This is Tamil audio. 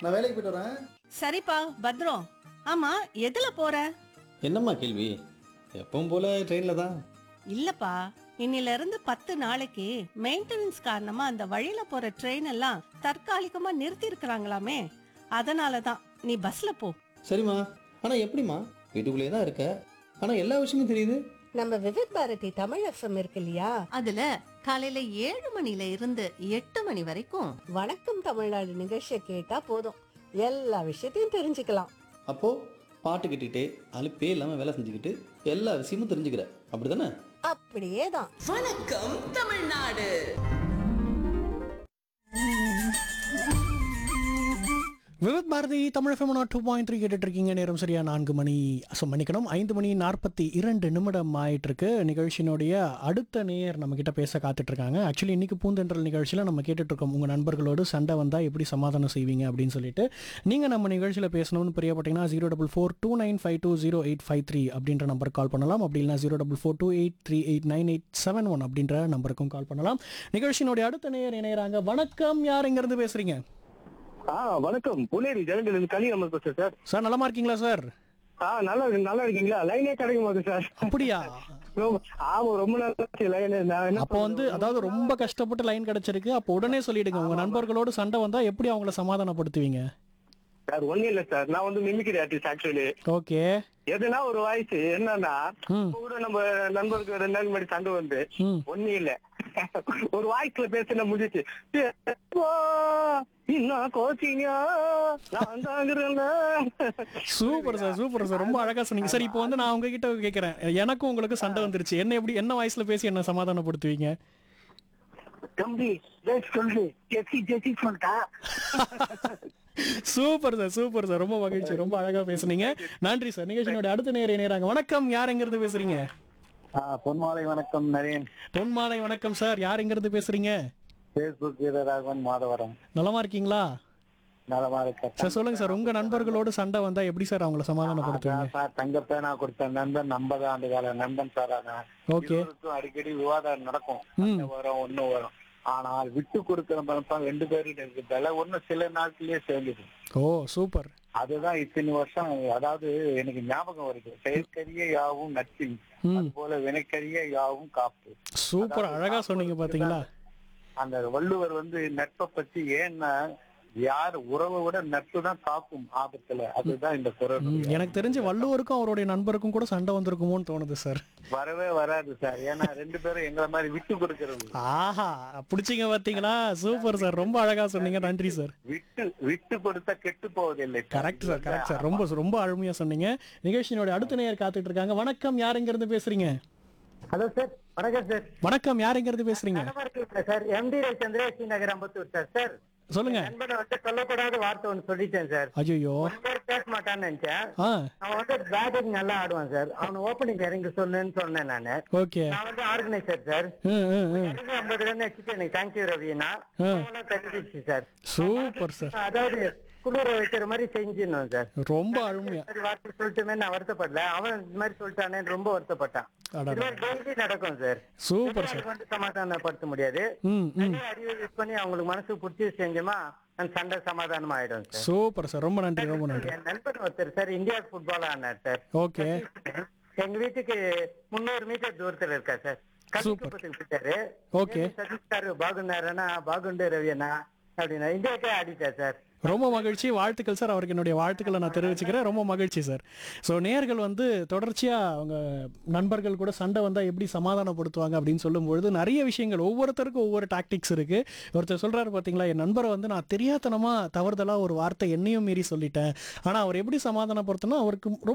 நான் வேலைக்கு போயிட்டு வரேன் சரிப்பா பத்ரம் ஆமா எதுல போற என்னம்மா கேள்வி எப்பவும் போல ட்ரெயினில் தான் இல்லப்பா இன்னில இருந்து பத்து நாளைக்கு மெயின்டெனன்ஸ் காரணமா அந்த வழியில போற ட்ரெயின் எல்லாம் தற்காலிகமா நிறுத்தி இருக்கிறாங்களாமே அதனாலதான் நீ பஸ்ல போ சரிம்மா ஆனால் எப்படிம்மா வீட்டுக்குள்ளேயே தான் இருக்க ஆனால் எல்லா விஷயமும் தெரியுது நம்ம விவித் பாரதி தமிழ் எஃப்எம் இருக்கு இல்லையா அதுல காலையில ஏழு மணில இருந்து எட்டு மணி வரைக்கும் வணக்கம் தமிழ்நாடு நிகழ்ச்சியை கேட்டா போதும் எல்லா விஷயத்தையும் தெரிஞ்சுக்கலாம் அப்போது பாட்டு கேட்டுக்கிட்டே அலுப்பே இல்லாமல் வேலை செஞ்சுக்கிட்டு எல்லா விஷயமும் தெரிஞ்சுக்கிற அப்படி தானே அப்படியே தான் வணக்கம் Tamil Nadu Vividh Bharati Tamil FM two point three கேட்டுட்டு இருக்கீங்க நேரம் சரியா நான்கு மணி ஸோ மன்னிக்கணும் ஐந்து மணி நாற்பத்தி இரண்டு நிமிடம் ஆயிட்டு இருக்கு நிகழ்ச்சியினுடைய அடுத்த நேர் நம்ம கிட்ட பேச காத்துட்டு இருக்காங்க ஆக்சுவலி இன்னைக்கு பூந்தென்றல் நிகழ்ச்சியில் நம்ம கேட்டுட்டு இருக்கோம் உங்க நண்பர்களோடு சண்டை வந்தா எப்படி சமாதானம் செய்வீங்க அப்படின்னு சொல்லிட்டு நீங்க நம்ம நிகழ்ச்சியில் பேசணும்னு பிரியப்பட்டீங்கன்னா zero double four two nine five two zero eight five three அப்படின்ற நம்பருக்கு கால் பண்ணலாம் அப்படி இல்லைனா zero double four two eight three eight nine eight seven one அப்படின்ற நம்பருக்கும் கால் பண்ணலாம் நிகழ்ச்சியினுடைய அடுத்த நேர் இணையறாங்க வணக்கம் யார் இருந்து பேசுறீங்க ஆ வணக்கம் புனேரி ஜனங்கள் களி நம்ம பேசுறேன் சார் சார் நலமா இருக்கீங்களா சார் ஆ நல்லா இருக்கு நல்லா இருக்கீங்களா லைனே கிடைக்க மாட்டேன் சார் அப்படியா ரொம்ப- ஆமா ரொம்ப நாள் லைன் நான் என்ன அப்போ வந்து அதாவது ரொம்ப கஷ்டப்பட்டு லைன் கிடைச்சிருக்கு அப்போ உடனே சொல்லிடுங்க உங்க நண்பர்களோடு சண்டை வந்தா எப்படி அவங்கள சமாதானப்படுத்துவீங்க சார் ஒண்ணு இல்ல சார் நான் வந்து மிமிக்ரி ஆர்டிஸ்ட் ஆக்சுவலி ஓகே எதுனா ஒரு வாய்ஸ் என்னன்னா ம் இப்ப கூட நம்ம நண்பருக்கு ரெண்டு நாள் முன்னாடி சண்டை வந்து ம் ஒண்ணு இல்ல ஒரு வாய்ஸ்ல பேசினா முடிஞ்சிச்சு எப்பா, இன்னும் கோச்சிங்க நான் தாங்குறேன்ல. சூப்பர் சார் சூப்பர் சார் ரொம்ப அழகா சொன்னீங்க சார் இப்போ வந்து நான் உங்ககிட்ட கேட்கறேன் எனக்கும் உங்களுக்கு சண்டை வந்துருச்சு என்ன எப்படி என்ன வாய்ஸ்ல பேசி என்ன சமாதானப்படுத்துவீங்க தம்பி ஜெய் சொல்லு ஜெசி ஜெசி சொல்லிட்டா சூப்பர் சார் சூப்பர் சார் ரொம்ப மகிழ்ச்சி ரொம்ப அழகா பேசுனீங்க நன்றி சார் நிகழ்ச்சியினுடைய அடுத்த நேரம் இணையறாங்க வணக்கம் யார் எங்க இருந்து பேசுறீங்க பொன்மாலை வணக்கம் நரேன் பொன்மாலை வணக்கம் சார் யார் எங்க இருந்து பேசுறீங்க பேஸ்புக் வீரராகவன் மாதவரம் நலமா இருக்கீங்களா நலமா இருக்க சார் சொல்லுங்க சார் உங்க நண்பர்களோடு சண்டை வந்தா எப்படி சார் அவங்கள சமாதானப்படுத்துவீங்க அதான் சார் தங்க பேனா கொடுத்த நண்பன் ஐம்பது ஆண்டு கால நண்பன் சார் அவன். ஓகே இருவருக்கும் அடிக்கடி விவாதம் நடக்கும் ம் சண்டை வரும் ஒண்ணு வரும் ஆனால் விட்டு கொடுக்கிற மனப்பான் ரெண்டு பேரும் இருக்கு விலை ஒண்ணு சில நாட்கள்லயே சேர்ந்துது ஓ சூப்பர் அதுதான் இத்தனை வருஷம் அதாவது எனக்கு ஞாபகம் வருது செயற்கரிய யாவும் நட்பின் ம் அது போல வினைக்கரிய யாவும் காப்பு சூப்பர் அழகா சொன்னீங்க பாத்தீங்களா அந்த வள்ளுவர் வந்து நட்பை பத்தி ஏன்னா யார் உறவை விட நட்பு தான் காக்கும் ஆபத்துல அதுதான் இந்த குரல் ம், எனக்கு தெரிஞ்சு வள்ளுவருக்கும் அவருடைய நண்பருக்கும் கூட சண்டை வந்திருக்குமோன்னு தோணுது சார் வரவே வராது சார் ஏன்னா ரெண்டு பேரும் எங்களை மாதிரி விட்டு கொடுக்கறது ஆஹா பிடிச்சிங்க பாத்தீங்களா சூப்பர் சார் ரொம்ப அழகா சொன்னீங்க நன்றி சார் விட்டு விட்டு கொடுத்தா கெட்டு போவதில்லை கரெக்ட் சார் கரெக்ட் சார் ரொம்ப ரொம்ப அருமையா சொன்னீங்க நிகழ்ச்சியினுடைய அடுத்த நேயர் காத்துட்டு இருக்காங்க வணக்கம் யார் எங்க இருந்து பேசுறீங்க ஹலோ சார் வணக்கம் சார் வணக்கம் யார் எங்க இருந்து பேசுறீங்க sir MD Chandresh Nagar Ambattur sir sir சொல்லுங்க நண்பனை வந்து சொல்லக்கூடாத வார்த்தை ஒன்று சொல்லிட்டேன் சார் ஐயோ ஒரு பேர் பேச மாட்டான்னு நினைச்சேன் ஆ அவன் வந்து பேட்டிங் நல்லா ஆடுவான் சார் அவன் ஓப்பனிங் இறங்கி சொன்னேன்னு சொன்னேன் நானு ஓகே நான் வந்து ஆர்கனைசர் சார் ம் ம் ம் இறங்கி ஐம்பது ரன் வச்சுட்டு எனக்கு தேங்க்யூ ரவினா ஆ. தெரிஞ்சிச்சு சார் சூப்பர் சார் அதாவது குளிர வைக்கிற மாதிரி செஞ்சிடணும் சார் ரொம்ப அருமையா சரி வார்த்தை சொல்லிட்டுமே நான் வருத்தப்படல அவன் இந்த மாதிரி சொல்லிட்டானே ரொம்ப வருத்தப்பட்டான் அடடா. இது மாதிரி டெய்லி நடக்கும் சார் சூப்பர் சார் வந்து சமாதானப்படுத்த முடியாது ம் ம் நிறைய அறிவு யூஸ் பண்ணி அவங்களுக்கு மனசுக்கு பிடிச்சி செஞ்சோமா அந்த சண்டை சமாதானம் ஆயிடும் சார் சூப்பர் சார் ரொம்ப நன்றி ரொம்ப நன்றி என் நண்பன் ஒருத்தர் சார் இந்தியா ஃபுட்பால் ஆனார் சார் ஓகே எங்க வீட்டுக்கு முந்நூறு மீட்டர் தூரத்துல இருக்கா சார் Super. கல்விக்கு போயிட்டாரு ஓகே சதீஷ் சார் பாகுண்டாரனா பாகுண்டு ரவியனா அப்படின்னா இந்தியாக்கே ஆடிட்டார் சார் ரொம்ப மகிழ்ச்சி வாழ்த்துக்கள் சார் அவருக்கு என்னுடைய வாழ்த்துக்களை நான் தெரிவிச்சுக்கிறேன் ரொம்ப மகிழ்ச்சி சார் ஸோ நேர்கள் வந்து தொடர்ச்சியாக அவங்க நண்பர்கள் கூட சண்டை வந்தால் எப்படி சமாதானப்படுத்துவாங்க அப்படின்னு சொல்லும்பொழுது நிறைய விஷயங்கள் ஒவ்வொருத்தருக்கும் ஒவ்வொரு டாக்டிக்ஸ் இருக்குது ஒருத்தர் சொல்கிறாரு பார்த்தீங்களா என் நண்பரை வந்து நான் தெரியாதனமாக தவறுதலாக ஒரு வார்த்தை என்னையும் மீறி சொல்லிட்டேன் ஆனால் அவர் எப்படி சமாதானப்படுத்தினா அவருக்கு ரொம்ப